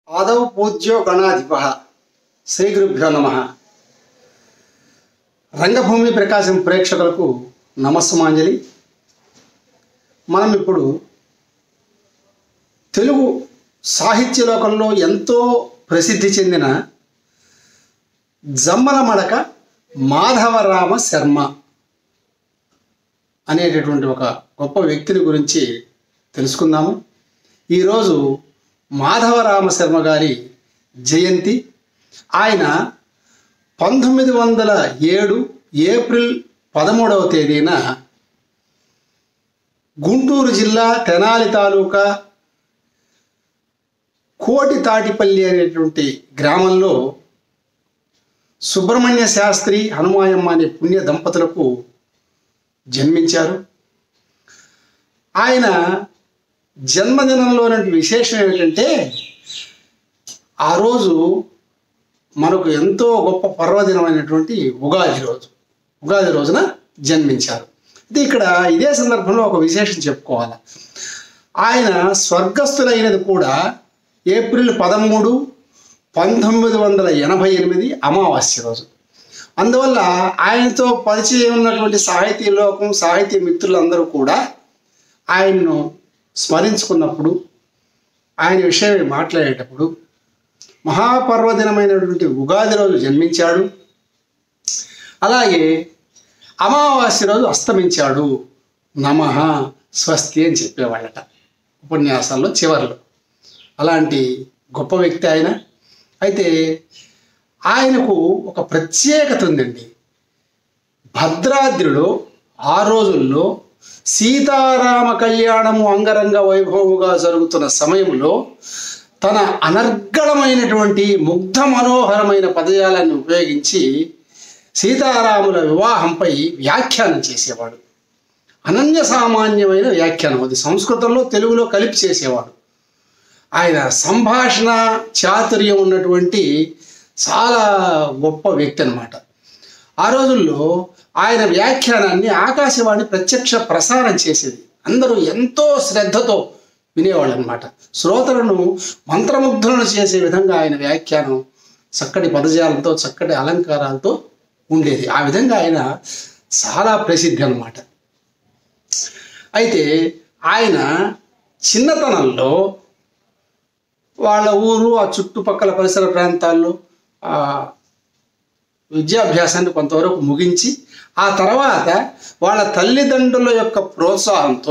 ఆదౌ పూజ్యో గణాధిప శ్రీ గురుభ్యో నమ రంగభూమి ప్రకాశం ప్రేక్షకులకు నమస్సుమాంజలి మనం ఇప్పుడు తెలుగు సాహిత్య లోకంలో ఎంతో ప్రసిద్ధి చెందిన జమ్మల మడక మాధవరామ శర్మ అనేటటువంటి ఒక గొప్ప వ్యక్తిని గురించి తెలుసుకుందాము ఈరోజు మాధవరామ శర్మ గారి జయంతి ఆయన పంతొమ్మిది వందల ఏడు ఏప్రిల్ పదమూడవ తేదీన గుంటూరు జిల్లా తెనాలి తాలూకా కోటి తాటిపల్లి అనేటువంటి గ్రామంలో సుబ్రహ్మణ్య శాస్త్రి హనుమాయమ్మ అనే పుణ్య దంపతులకు జన్మించారు ఆయన జన్మదినంలోని విశేషం ఏమిటంటే ఆ రోజు మనకు ఎంతో గొప్ప పర్వదినమైనటువంటి ఉగాది రోజు ఉగాది రోజున జన్మించారు ఇది ఇక్కడ ఇదే సందర్భంలో ఒక విశేషం చెప్పుకోవాలి ఆయన స్వర్గస్థులైనది కూడా ఏప్రిల్ పదమూడు పంతొమ్మిది వందల ఎనభై ఎనిమిది అమావాస్య రోజు అందువల్ల ఆయనతో పరిచయం ఉన్నటువంటి సాహితీ లోకం సాహితీ మిత్రులందరూ కూడా ఆయన్ను స్మరించుకున్నప్పుడు ఆయన విషయమై మాట్లాడేటప్పుడు మహాపర్వదినమైనటువంటి ఉగాది రోజు జన్మించాడు అలాగే అమావాస్య రోజు అస్తమించాడు నమ స్వస్తి అని చెప్పేవాళ్ళట ఉపన్యాసాల్లో చివరిలో అలాంటి గొప్ప వ్యక్తి ఆయన అయితే ఆయనకు ఒక ప్రత్యేకత ఉందండి భద్రాద్రిలో ఆ రోజుల్లో సీతారామ కళ్యాణము అంగరంగ వైభవముగా జరుగుతున్న సమయంలో తన అనర్గళమైనటువంటి ముగ్ధ మనోహరమైన పదజాలాన్ని ఉపయోగించి సీతారాముల వివాహంపై వ్యాఖ్యానం చేసేవాడు అనన్య సామాన్యమైన వ్యాఖ్యానం అది సంస్కృతంలో తెలుగులో కలిపి చేసేవాడు ఆయన సంభాషణ చాతుర్యం ఉన్నటువంటి చాలా గొప్ప వ్యక్తి అనమాట ఆ రోజుల్లో ఆయన వ్యాఖ్యానాన్ని ఆకాశవాణి ప్రత్యక్ష ప్రసారం చేసేది అందరూ ఎంతో శ్రద్ధతో వినేవాళ్ళు అనమాట శ్రోతలను మంత్రముగ్ధులను చేసే విధంగా ఆయన వ్యాఖ్యానం చక్కటి పదజాలంతో చక్కటి అలంకారాలతో ఉండేది ఆ విధంగా ఆయన చాలా ప్రసిద్ధి అనమాట అయితే ఆయన చిన్నతనంలో వాళ్ళ ఊరు ఆ చుట్టుపక్కల పరిసర ప్రాంతాల్లో ఆ విద్యాభ్యాసాన్ని కొంతవరకు ముగించి ఆ తర్వాత వాళ్ళ తల్లిదండ్రుల యొక్క ప్రోత్సాహంతో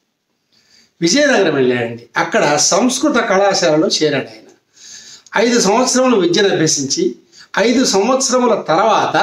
విజయనగరం వెళ్ళాడండి అక్కడ సంస్కృత కళాశాలలో చేరాడు ఆయన ఐదు సంవత్సరములు విద్యను అభ్యసించి ఐదు సంవత్సరముల తర్వాత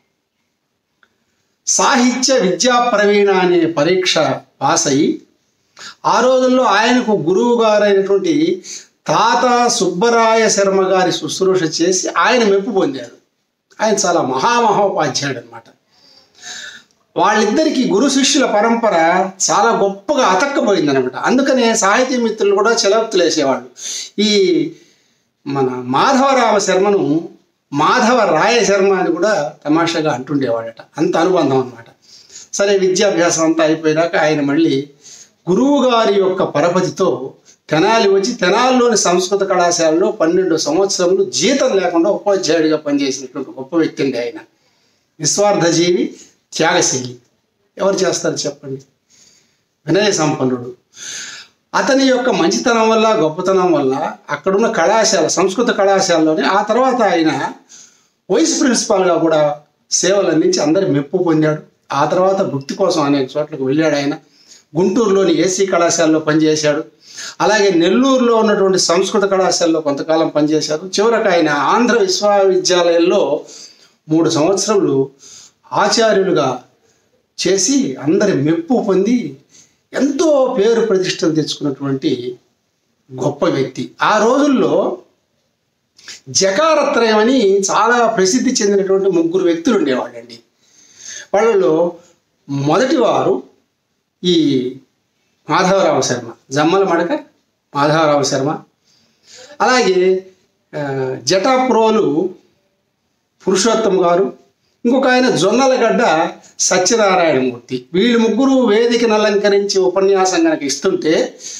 సాహిత్య విద్యా ప్రవీణ అనే పరీక్ష పాస్ అయ్యి ఆ రోజుల్లో ఆయనకు గురువు గారైనటువంటి తాత సుబ్బరాయ శర్మ గారి శుశ్రూష చేసి ఆయన మెప్పు పొందాడు ఆయన చాలా మహామహోపాధ్యాయుడు అనమాట వాళ్ళిద్దరికి గురు శిష్యుల పరంపర చాలా గొప్పగా అతక్కపోయిందనమాట అందుకనే సాహితీ మిత్రులు కూడా చెలవత్తులు వేసేవాళ్ళు ఈ మన మాధవరామ శర్మను మాధవ రాయ శర్మ అని కూడా తమాషాగా అంటుండేవాడట అంత అనుబంధం అనమాట సరే విద్యాభ్యాసం అంతా అయిపోయినాక ఆయన మళ్ళీ గురువు గారి యొక్క పరపతితో తెనాలి వచ్చి తెనాలిలోని సంస్కృత కళాశాలలో పన్నెండు సంవత్సరములు జీతం లేకుండా ఉపాధ్యాయుడిగా పనిచేసినటువంటి గొప్ప వ్యక్తి అండి ఆయన నిస్వార్థజీవి త్యాగశీలి ఎవరు చేస్తారు చెప్పండి వినయ సంపన్నుడు అతని యొక్క మంచితనం వల్ల గొప్పతనం వల్ల అక్కడున్న కళాశాల సంస్కృత కళాశాలలోనే ఆ తర్వాత ఆయన వైస్ ప్రిన్సిపాల్గా కూడా సేవలు అందించి అందరి మెప్పు పొందాడు ఆ తర్వాత భక్తి కోసం అనేక చోట్లకు వెళ్ళాడు ఆయన గుంటూరులోని ఏసీ కళాశాలలో పనిచేశాడు అలాగే నెల్లూరులో ఉన్నటువంటి సంస్కృత కళాశాలలో కొంతకాలం పనిచేశారు చివరకు ఆయన ఆంధ్ర విశ్వవిద్యాలయంలో మూడు సంవత్సరములు ఆచార్యులుగా చేసి అందరి మెప్పు పొంది ఎంతో పేరు ప్రతిష్టలు తెచ్చుకున్నటువంటి గొప్ప వ్యక్తి ఆ రోజుల్లో జకారత్రయం అని చాలా ప్రసిద్ధి చెందినటువంటి ముగ్గురు వ్యక్తులు ఉండేవాళ్ళండి వాళ్ళలో మొదటి వారు ఈ మాధవరామ శర్మ జమ్మల మడక మాధవరామ శర్మ అలాగే జటాప్రోలు పురుషోత్తం గారు ఇంకొక ఆయన జొన్నలగడ్డ సత్యనారాయణమూర్తి వీళ్ళు ముగ్గురు వేదికను అలంకరించి ఉపన్యాసం కనుక ఇస్తుంటే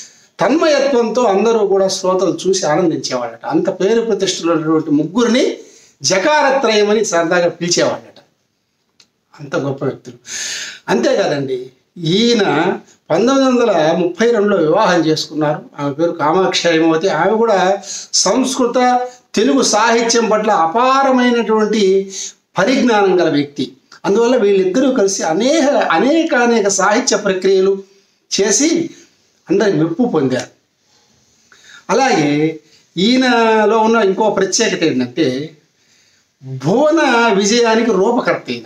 తన్మయత్వంతో అందరూ కూడా శ్రోతలు చూసి ఆనందించేవాళ్ళట అంత పేరు ప్రతిష్టలు ఉన్నటువంటి ముగ్గురిని జకారత్రయమని సరదాగా పిలిచేవాళ్ళట అంత గొప్ప వ్యక్తులు అంతేకాదండి ఈయన పంతొమ్మిది వందల ముప్పై రెండులో వివాహం చేసుకున్నారు ఆమె పేరు కామాక్ష హేమవతి ఆమె కూడా సంస్కృత తెలుగు సాహిత్యం పట్ల అపారమైనటువంటి పరిజ్ఞానం గల వ్యక్తి అందువల్ల వీళ్ళిద్దరూ కలిసి అనేక అనేక అనేక సాహిత్య ప్రక్రియలు చేసి అందరి మెప్పు పొందారు అలాగే ఈయనలో ఉన్న ఇంకో ప్రత్యేకత ఏంటంటే భువన విజయానికి రూపకర్త ఈయన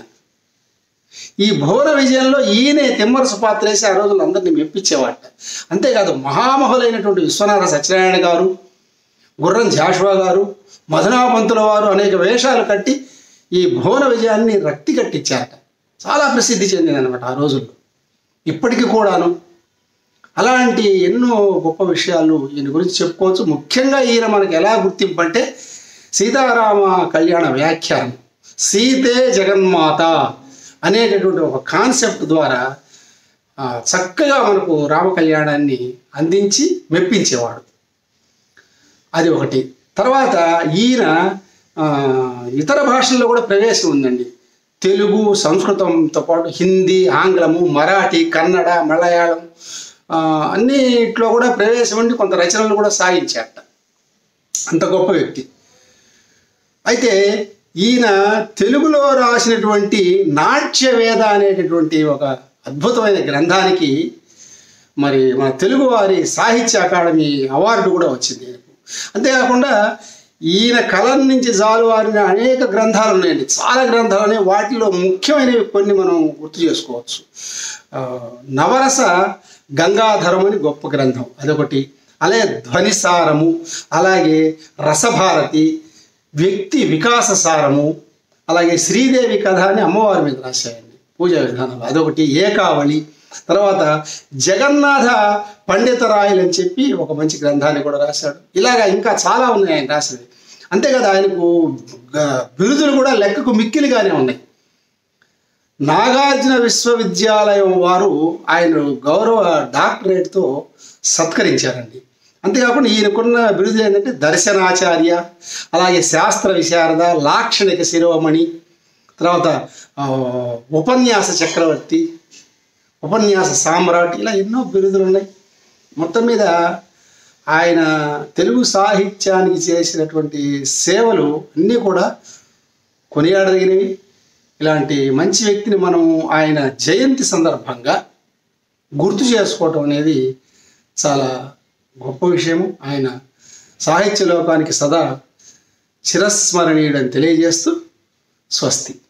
ఈ భువన విజయంలో ఈయనే తిమ్మరసు పాత్ర వేసి ఆ రోజుల్లో అందరినీ మెప్పించేవాట అంతేకాదు మహామహులైనటువంటి విశ్వనాథ సత్యనారాయణ గారు గుర్రం జాషువా గారు మధునాపంతుల వారు అనేక వేషాలు కట్టి ఈ భువన విజయాన్ని రక్తి కట్టించారట చాలా ప్రసిద్ధి చెందిందనమాట ఆ రోజుల్లో ఇప్పటికీ కూడాను అలాంటి ఎన్నో గొప్ప విషయాలు ఈయన గురించి చెప్పుకోవచ్చు ముఖ్యంగా ఈయన మనకి ఎలా గుర్తింపు అంటే సీతారామ కళ్యాణ వ్యాఖ్యానం సీతే జగన్మాత అనేటటువంటి ఒక కాన్సెప్ట్ ద్వారా ఆ, చక్కగా మనకు రామ కళ్యాణాన్ని అందించి మెప్పించేవాడు అది ఒకటి తర్వాత ఈయన ఆ, ఇతర భాషల్లో కూడా ప్రవేశం ఉందండి తెలుగు సంస్కృతంతో పాటు హిందీ ఆంగ్లము మరాఠీ కన్నడ మలయాళం ఆ, అన్నిట్లో కూడా ప్రవేశం ఉండి కొంత రచనలు కూడా సాగించాట అంత గొప్ప వ్యక్తి అయితే ఈయన తెలుగులో రాసినటువంటి నాట్యవేద అనేటటువంటి ఒక అద్భుతమైన గ్రంథానికి మరి మన తెలుగువారి సాహిత్య అకాడమీ అవార్డు కూడా వచ్చింది ఈయనకు అంతేకాకుండా ఈయన కలం నుంచి జాలువారిన అనేక గ్రంథాలు ఉన్నాయండి చాలా గ్రంథాలు ఉన్నాయి వాటిలో ముఖ్యమైనవి కొన్ని మనం గుర్తు చేసుకోవచ్చు ఆ, నవరస గంగాధరం అని గొప్ప గ్రంథం అదొకటి అలాగే ధ్వనిసారము అలాగే రసభారతి వ్యక్తి వికాస సారము అలాగే శ్రీదేవి కథ అని అమ్మవారి మీద రాశాయండి పూజా విధానాలు అదొకటి ఏకావళి తర్వాత జగన్నాథ పండితరాయలు అని చెప్పి ఒక మంచి గ్రంథాన్ని కూడా రాశాడు ఇలాగా ఇంకా చాలా ఉన్నాయి ఆయన రాసినవి అంతేకాదు ఆయనకు గ- బిరుదులు కూడా లెక్కకు మిక్కిలిగానే ఉన్నాయి నాగార్జున విశ్వవిద్యాలయం వారు ఆయన గౌరవ డాక్టరేట్తో సత్కరించారండి అంతేకాకుండా ఈయనకున్న బిరుదులు ఏంటంటే దర్శనాచార్య అలాగే శాస్త్ర విశారద లాక్షణిక శిరోమణి తర్వాత ఆ, ఉపన్యాస చక్రవర్తి ఉపన్యాస సామ్రాట్ ఇలా ఎన్నో బిరుదులు ఉన్నాయి మొత్తం మీద ఆయన తెలుగు సాహిత్యానికి చేసినటువంటి సేవలు అన్నీ కూడా కొనియాడదగినవి ఇలాంటి మంచి వ్యక్తిని మనం ఆయన జయంతి సందర్భంగా గుర్తు చేసుకోవటం అనేది చాలా గొప్ప విషయము ఆయన సాహిత్య లోకానికి సదా చిరస్మరణీయుడని తెలియజేస్తూ స్వస్తి